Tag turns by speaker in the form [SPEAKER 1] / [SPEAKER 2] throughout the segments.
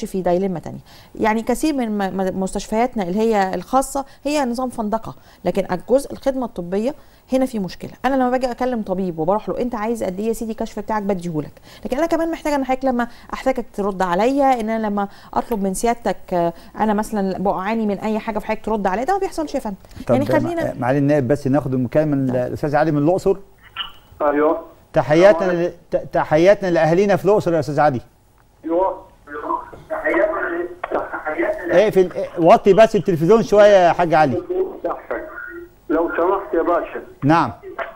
[SPEAKER 1] في دايلما تانية يعني كثير من م- م- مستشفياتنا اللي هي الخاصه هي نظام فندقه لكن الجزء الخدمه الطبيه هنا في مشكله انا لما باجي اكلم طبيب وبروح له انت عايز قد ايه يا سيدي كشف بتاعك بديهولك لكن انا كمان محتاجه ان حضرتك لما احتاجك ترد عليا ان انا لما اطلب من سيادتك آه، انا مثلا بعاني من اي حاجه في حضرتك ترد عليا ده ما بيحصلش يا فندم يعني خلينا
[SPEAKER 2] معالي النائب بس ناخد المكالمه من الاستاذ علي من الاقصر
[SPEAKER 3] ايوه
[SPEAKER 2] تحياتنا ل- ت- تحياتنا لاهالينا في الاقصر يا استاذ علي
[SPEAKER 3] ايوه
[SPEAKER 2] اقفل وطي بس التلفزيون شويه يا حاج علي
[SPEAKER 3] لو سمحت يا باشا
[SPEAKER 2] نعم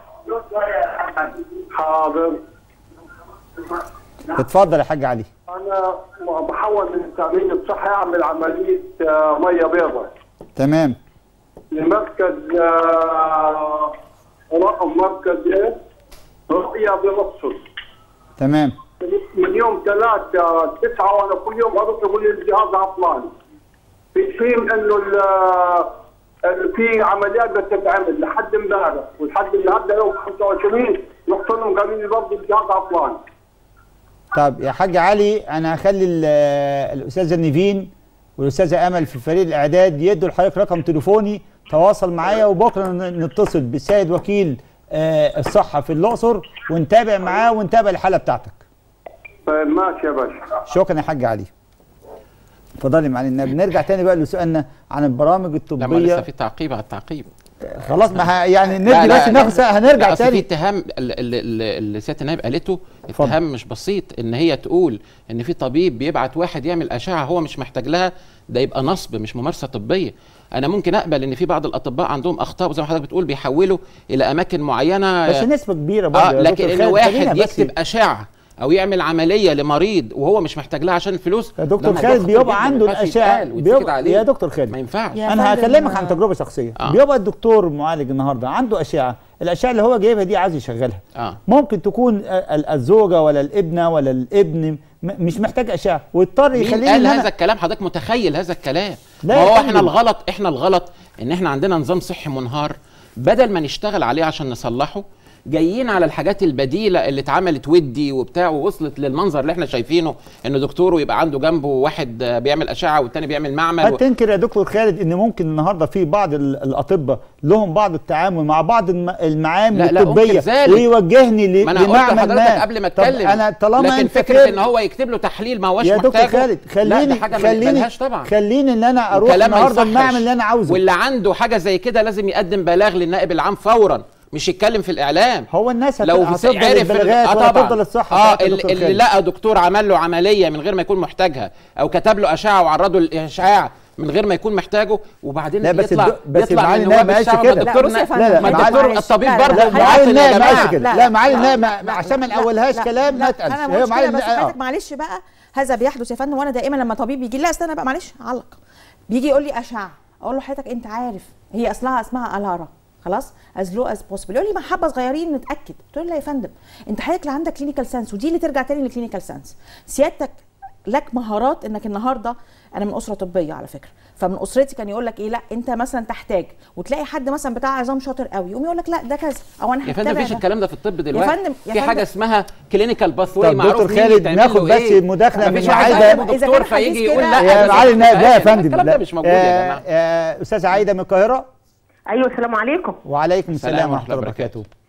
[SPEAKER 3] حاضر
[SPEAKER 2] اتفضل يا حاج علي
[SPEAKER 3] انا بحول من التامين الصحي اعمل عمليه آه، ميه بيضاء
[SPEAKER 2] تمام
[SPEAKER 3] لمركز آه، رقم مركز ايه؟ رؤيا بنصر
[SPEAKER 2] تمام
[SPEAKER 3] من يوم ثلاثة تسعة وانا كل يوم اروح يقول لي الجهاز عطلان في حين انه ال- ال- في عمليات بتتعمل لحد امبارح ولحد النهارده يوم 25 رحت لهم قالوا لي برضه الجهاز عطلان
[SPEAKER 2] طب يا حاج علي انا هخلي ال- الاستاذه نيفين والاستاذه امل في فريق الاعداد يدوا لحضرتك رقم تليفوني تواصل معايا وبكره ن- نتصل بالسيد وكيل آه، الصحه في الاقصر ونتابع معاه ونتابع الحاله بتاعتك
[SPEAKER 3] طيب ماشي يا باشا
[SPEAKER 2] شكرا يا حاج علي اتفضلي معالي النبي نرجع تاني بقى لسؤالنا عن البرامج
[SPEAKER 4] لا ما لسه
[SPEAKER 2] الطبيه
[SPEAKER 4] في تعقيب على التعقيب
[SPEAKER 2] خلاص ما ه- يعني
[SPEAKER 4] لا،
[SPEAKER 2] ندي
[SPEAKER 4] لا،
[SPEAKER 2] بس
[SPEAKER 4] لا.
[SPEAKER 2] نفس هنرجع
[SPEAKER 4] لا، أصل في
[SPEAKER 2] تاني
[SPEAKER 4] اتهام ال- ال- ال- اللي سياده النائب قالته
[SPEAKER 2] اتفضل.
[SPEAKER 4] اتهام مش بسيط ان هي تقول ان في طبيب بيبعت واحد يعمل اشعه هو مش محتاج لها ده يبقى نصب مش ممارسه طبيه انا ممكن اقبل ان في بعض الاطباء عندهم اخطاء وزي ما حضرتك بتقول بيحولوا الى اماكن معينه
[SPEAKER 2] بس نسبه كبيره برضه
[SPEAKER 4] اه
[SPEAKER 2] يا
[SPEAKER 4] لكن
[SPEAKER 2] دكتور
[SPEAKER 4] ان
[SPEAKER 2] خالد، خلينا
[SPEAKER 4] واحد
[SPEAKER 2] بس-
[SPEAKER 4] يكتب اشعه او يعمل عمليه لمريض وهو مش محتاج لها عشان الفلوس
[SPEAKER 2] يا
[SPEAKER 4] ده
[SPEAKER 2] دكتور
[SPEAKER 4] موضوع
[SPEAKER 2] خالد
[SPEAKER 4] خطير
[SPEAKER 2] بيبقى
[SPEAKER 4] جداً،
[SPEAKER 2] عنده
[SPEAKER 4] ما ينفعش
[SPEAKER 2] الاشعه
[SPEAKER 4] يتقال ويتسكت
[SPEAKER 2] بيبقى
[SPEAKER 4] عليه.
[SPEAKER 2] يا دكتور خالد
[SPEAKER 4] ما ينفعش
[SPEAKER 1] يا
[SPEAKER 2] انا
[SPEAKER 1] فندم،
[SPEAKER 2] هكلمك عن تجربه شخصيه
[SPEAKER 4] آه.
[SPEAKER 2] بيبقى الدكتور معالج النهارده عنده اشعه الاشعه اللي هو جايبها دي عايز يشغلها
[SPEAKER 4] اه
[SPEAKER 2] ممكن تكون ال- الزوجه ولا الابنه ولا الابن م- مش محتاج اشعه ويضطر
[SPEAKER 4] مين
[SPEAKER 2] يخليني
[SPEAKER 4] قال
[SPEAKER 2] إن
[SPEAKER 4] هذا
[SPEAKER 2] أنا
[SPEAKER 4] الكلام حضرتك متخيل هذا الكلام
[SPEAKER 2] لا
[SPEAKER 4] ما
[SPEAKER 2] يا
[SPEAKER 4] هو
[SPEAKER 2] فندم.
[SPEAKER 4] احنا الغلط احنا الغلط ان احنا عندنا نظام صحي منهار بدل ما نشتغل عليه عشان نصلحه جايين على الحاجات البديله اللي اتعملت ودي وبتاع ووصلت للمنظر اللي احنا شايفينه ان دكتور ويبقى عنده جنبه واحد آه، بيعمل اشعه والتاني بيعمل معمل
[SPEAKER 2] هل
[SPEAKER 4] و...
[SPEAKER 2] تنكر يا دكتور خالد ان ممكن النهارده في بعض ال- الاطباء لهم بعض التعامل مع بعض الم- المعامل
[SPEAKER 4] لا، لا،
[SPEAKER 2] الطبيه
[SPEAKER 4] أنكر ذلك.
[SPEAKER 2] ويوجهني ل-
[SPEAKER 4] ما انا قلت
[SPEAKER 2] لمعمل
[SPEAKER 4] لحضرتك
[SPEAKER 2] ما
[SPEAKER 4] قبل ما
[SPEAKER 2] طب
[SPEAKER 4] اتكلم
[SPEAKER 2] انا طالما
[SPEAKER 4] لكن
[SPEAKER 2] انت
[SPEAKER 4] فكره
[SPEAKER 2] كده-
[SPEAKER 4] ان هو يكتب له تحليل ما هوش
[SPEAKER 2] يا دكتور
[SPEAKER 4] محتاجه
[SPEAKER 2] خالد
[SPEAKER 4] لا
[SPEAKER 2] خليني
[SPEAKER 4] ده حاجه
[SPEAKER 2] خليني
[SPEAKER 4] ملهاش طبعا
[SPEAKER 2] خليني ان انا اروح
[SPEAKER 4] وكلام ما
[SPEAKER 2] النهارده
[SPEAKER 4] يصحش.
[SPEAKER 2] المعمل اللي انا عاوزه
[SPEAKER 4] واللي عنده حاجه زي كده لازم يقدم بلاغ للنائب العام فورا مش يتكلم في الاعلام
[SPEAKER 2] هو الناس
[SPEAKER 4] لو
[SPEAKER 2] هت-
[SPEAKER 4] في
[SPEAKER 2] هتفضل
[SPEAKER 4] عرف ال-
[SPEAKER 2] البلاغات
[SPEAKER 4] آه
[SPEAKER 2] ولا
[SPEAKER 4] طبعا
[SPEAKER 2] تفضل الصحه
[SPEAKER 4] اه
[SPEAKER 2] بتاعت يا
[SPEAKER 4] اللي,
[SPEAKER 2] دكتور
[SPEAKER 4] اللي
[SPEAKER 2] خالد.
[SPEAKER 4] لقى دكتور عمل له عمليه من غير ما يكون محتاجها او كتب له اشعه وعرضه الاشعاع من غير ما يكون محتاجه وبعدين
[SPEAKER 2] لا، بس
[SPEAKER 4] يطلع
[SPEAKER 2] الدك- بس
[SPEAKER 4] يطلع
[SPEAKER 2] معالي
[SPEAKER 4] من
[SPEAKER 2] النائب
[SPEAKER 4] نواب
[SPEAKER 2] ما قالش
[SPEAKER 4] الشعب
[SPEAKER 2] كده.
[SPEAKER 4] الدكتور
[SPEAKER 1] لا، بص يا
[SPEAKER 4] نا-
[SPEAKER 1] فندم،
[SPEAKER 2] لا، لا،
[SPEAKER 4] ما
[SPEAKER 2] معالي-
[SPEAKER 4] الدكتور الطبيب
[SPEAKER 1] لا، لا،
[SPEAKER 4] برضه
[SPEAKER 1] لا،
[SPEAKER 2] لا
[SPEAKER 4] مواطن
[SPEAKER 2] معالي
[SPEAKER 4] يا
[SPEAKER 2] النائب ما
[SPEAKER 4] جماعة.
[SPEAKER 2] قالش كده
[SPEAKER 1] لا،
[SPEAKER 2] لا معالي
[SPEAKER 1] لا،
[SPEAKER 2] النائب
[SPEAKER 1] لا،
[SPEAKER 2] ما-
[SPEAKER 1] لا،
[SPEAKER 2] عشان ما
[SPEAKER 1] لا،
[SPEAKER 2] نقولهاش
[SPEAKER 1] لا،
[SPEAKER 2] كلام ما
[SPEAKER 1] لا،
[SPEAKER 2] اتقالش
[SPEAKER 1] انا ما
[SPEAKER 2] هي
[SPEAKER 1] قلتش
[SPEAKER 2] معالي
[SPEAKER 1] كده بس
[SPEAKER 2] النائب-
[SPEAKER 1] حضرتك
[SPEAKER 2] آه.
[SPEAKER 1] معلش بقى هذا بيحدث يا فندم وانا دائما لما طبيب بيجي لا استنى بقى معلش علق بيجي يقول لي اشعه اقول له حضرتك انت عارف هي اصلها اسمها الارا خلاص از لو از بوسيبل يقول لي ما حبه صغيرين نتاكد قلت له لا يا فندم انت حضرتك لا عندك كلينيكال سنس ودي اللي ترجع تاني للكلينيكال سنس سيادتك لك مهارات انك النهارده انا من اسره طبيه على فكره فمن اسرتي كان يقول لك ايه لا انت مثلا تحتاج وتلاقي حد مثلا بتاع عظام شاطر قوي يقوم يقول لك لا ده كذا او انا
[SPEAKER 4] يا فندم
[SPEAKER 1] هتابع
[SPEAKER 4] مفيش
[SPEAKER 1] ده.
[SPEAKER 4] الكلام ده في الطب دلوقتي
[SPEAKER 1] فندم- يا
[SPEAKER 4] في حاجه
[SPEAKER 1] فندم.
[SPEAKER 4] اسمها كلينيكال باثوي
[SPEAKER 2] طب
[SPEAKER 4] معروف
[SPEAKER 2] دكتور
[SPEAKER 4] مين
[SPEAKER 2] خالد
[SPEAKER 4] يتعمل
[SPEAKER 2] ناخد
[SPEAKER 4] له
[SPEAKER 2] بس
[SPEAKER 4] إيه.
[SPEAKER 2] مداخلة
[SPEAKER 4] مفيش
[SPEAKER 2] من
[SPEAKER 4] واحد
[SPEAKER 2] عايدة.
[SPEAKER 4] عنده
[SPEAKER 1] إذا
[SPEAKER 4] دكتور
[SPEAKER 1] كان حديث
[SPEAKER 4] فيجي
[SPEAKER 1] كده-
[SPEAKER 4] يقول لا
[SPEAKER 2] يا
[SPEAKER 4] ده
[SPEAKER 2] معالي
[SPEAKER 4] مش
[SPEAKER 2] النائب لا يا
[SPEAKER 4] كفاية.
[SPEAKER 2] فندم
[SPEAKER 4] الكلام
[SPEAKER 2] لا.
[SPEAKER 4] ده مش موجود يا
[SPEAKER 2] آه،
[SPEAKER 4] جماعه
[SPEAKER 2] آه، استاذه عايده من القاهره
[SPEAKER 5] ايوه السلام عليكم
[SPEAKER 2] وعليكم السلام
[SPEAKER 4] السلام
[SPEAKER 2] ورحمه الله
[SPEAKER 4] ورحمة الله
[SPEAKER 2] وبركاته